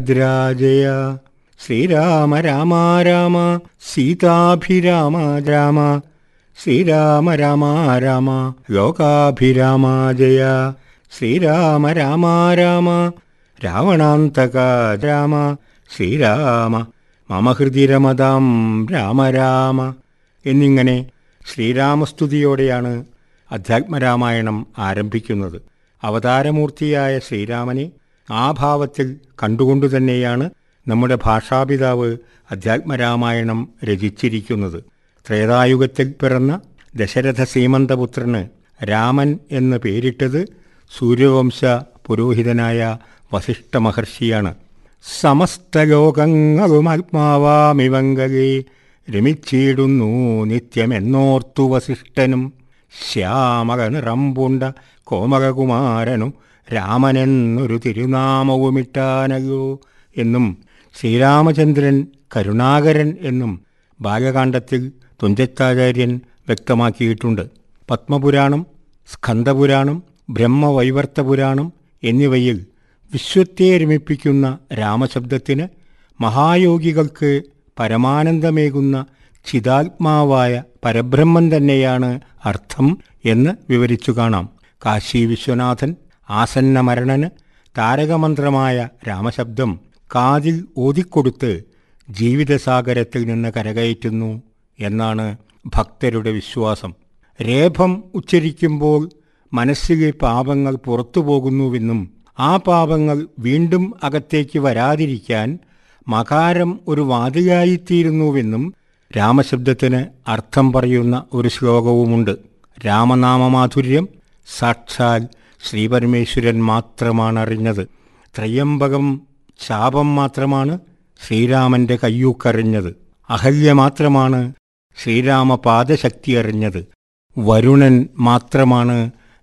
ഭദ്രാജയ ശ്രീരാമ രാമ രാമ സീതാഭിരാമ രാമ ശ്രീരാമ രാമ രാമ ലോകാഭിരാമ ജയ ശ്രീരാമ രാമ രാമ രാവണാന്തക രാമ ശ്രീരാമ മമ ഹൃദി രമതാം രാമ രാമ എന്നിങ്ങനെ ശ്രീരാമസ്തുതിയോടെയാണ് അധ്യാത്മരാമായണം ആരംഭിക്കുന്നത് അവതാരമൂർത്തിയായ ശ്രീരാമനെ ആ ഭാവത്തിൽ കണ്ടുകൊണ്ടു തന്നെയാണ് നമ്മുടെ ഭാഷാപിതാവ് അധ്യാത്മരാമായണം രചിച്ചിരിക്കുന്നത് ത്രേതായുഗത്തിൽ പിറന്ന ദശരഥ സീമന്തപുത്രന് രാമൻ എന്ന് പേരിട്ടത് സൂര്യവംശ പുരോഹിതനായ വസിഷ്ഠ മഹർഷിയാണ് സമസ്തലോകങ്ങളും ആത്മാവാമിവങ്കകെ രമിച്ചിടുന്നു നിത്യമെന്നോർത്തു വസിഷ്ഠനും ശ്യാമക നിറമ്പുണ്ട കോമകകുമാരനും രാമനെന്നൊരു തിരുനാമവുമിട്ടാനയോ എന്നും ശ്രീരാമചന്ദ്രൻ കരുണാകരൻ എന്നും ബാലകാണ്ഡത്തിൽ തുഞ്ചത്താചാര്യൻ വ്യക്തമാക്കിയിട്ടുണ്ട് പത്മപുരാണം സ്കന്ദപുരാണം ബ്രഹ്മവൈവർത്തപുരാണം എന്നിവയിൽ വിശ്വത്തെ രമിപ്പിക്കുന്ന രാമശബ്ദത്തിന് മഹായോഗികൾക്ക് പരമാനന്ദമേകുന്ന ചിതാത്മാവായ പരബ്രഹ്മം തന്നെയാണ് അർത്ഥം എന്ന് വിവരിച്ചു കാണാം കാശി വിശ്വനാഥൻ ആസന്ന മരണന് താരകമന്ത്രമായ രാമശബ്ദം കാതിൽ ഓതിക്കൊടുത്ത് ജീവിതസാഗരത്തിൽ നിന്ന് കരകയറ്റുന്നു എന്നാണ് ഭക്തരുടെ വിശ്വാസം രേഭം ഉച്ചരിക്കുമ്പോൾ മനസ്സിലെ പാപങ്ങൾ പുറത്തു പോകുന്നുവെന്നും ആ പാപങ്ങൾ വീണ്ടും അകത്തേക്ക് വരാതിരിക്കാൻ മകാരം ഒരു വാതിലായിത്തീരുന്നുവെന്നും രാമശബ്ദത്തിന് അർത്ഥം പറയുന്ന ഒരു ശ്ലോകവുമുണ്ട് രാമനാമമാധുര്യം സാക്ഷാൽ ശ്രീപരമേശ്വരൻ മാത്രമാണ് അറിഞ്ഞത് ത്രയംബകം ശാപം മാത്രമാണ് ശ്രീരാമന്റെ കയ്യൂക്കറിഞ്ഞത് അഹല്യ മാത്രമാണ് ശ്രീരാമപാദശക്തി അറിഞ്ഞത് വരുണൻ മാത്രമാണ്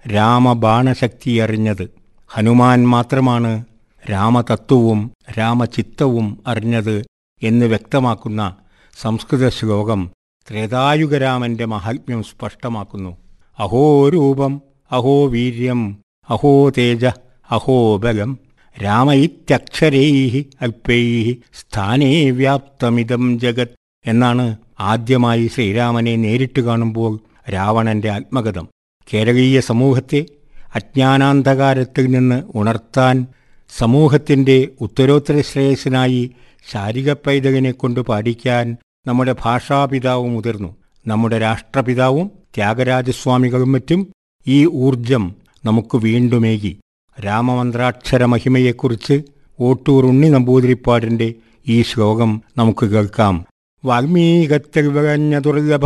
രാമബാണശക്തി അറിഞ്ഞത് ഹനുമാൻ മാത്രമാണ് രാമതത്വവും രാമചിത്തവും അറിഞ്ഞത് എന്ന് വ്യക്തമാക്കുന്ന സംസ്കൃത ശ്ലോകം ത്രേതായുഗരാമന്റെ മഹാത്മ്യം സ്പഷ്ടമാക്കുന്നു അഹോ രൂപം അഹോ വീര്യം അഹോ തേജ അഹോ ബലം രാമ ഇത്യക്ഷരൈ അല്പൈ സ്ഥാനേ വ്യാപ്തമിതം ജഗത് എന്നാണ് ആദ്യമായി ശ്രീരാമനെ നേരിട്ട് കാണുമ്പോൾ രാവണന്റെ ആത്മകഥം കേരളീയ സമൂഹത്തെ അജ്ഞാനാന്ധകാരത്തിൽ നിന്ന് ഉണർത്താൻ സമൂഹത്തിന്റെ ഉത്തരോത്തര ശ്രേയസ്സിനായി ശാരിക പൈതകനെ കൊണ്ട് പാടിക്കാൻ നമ്മുടെ ഭാഷാപിതാവ് മുതിർന്നു നമ്മുടെ രാഷ്ട്രപിതാവും ത്യാഗരാജസ്വാമികളും മറ്റും ഈ ഊർജം നമുക്ക് വീണ്ടുമേകി രാമമന്ത്രാക്ഷര മഹിമയെക്കുറിച്ച് ഓട്ടൂർ ഉണ്ണി നമ്പൂതിരിപ്പാടിന്റെ ഈ ശ്ലോകം നമുക്ക് കേൾക്കാം വാൽമീകത്തിൽ വിളഞ്ഞ ദുർലഭ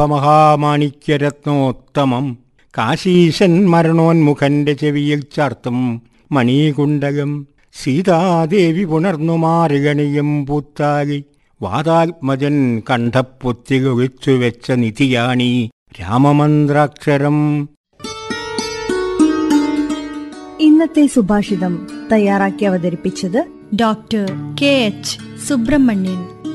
മഹാമാണിക്യരത്നോത്തമം കാശീശൻ മരണോന്മുഖന്റെ ചെവിയിൽ ചാർത്തും മണീകുണ്ടകം സീതാദേവി പുണർന്നു മാറുകണിയും പൂത്താലി വാതാത്മജൻ കണ്ഠപ്പൊത്തിൽ ഒഴിച്ചു വെച്ച നിധിയാണീ രാമമന്ത്രാക്ഷരം ഇന്നത്തെ സുഭാഷിതം തയ്യാറാക്കി അവതരിപ്പിച്ചത് ഡോക്ടർ കെ എച്ച് സുബ്രഹ്മണ്യൻ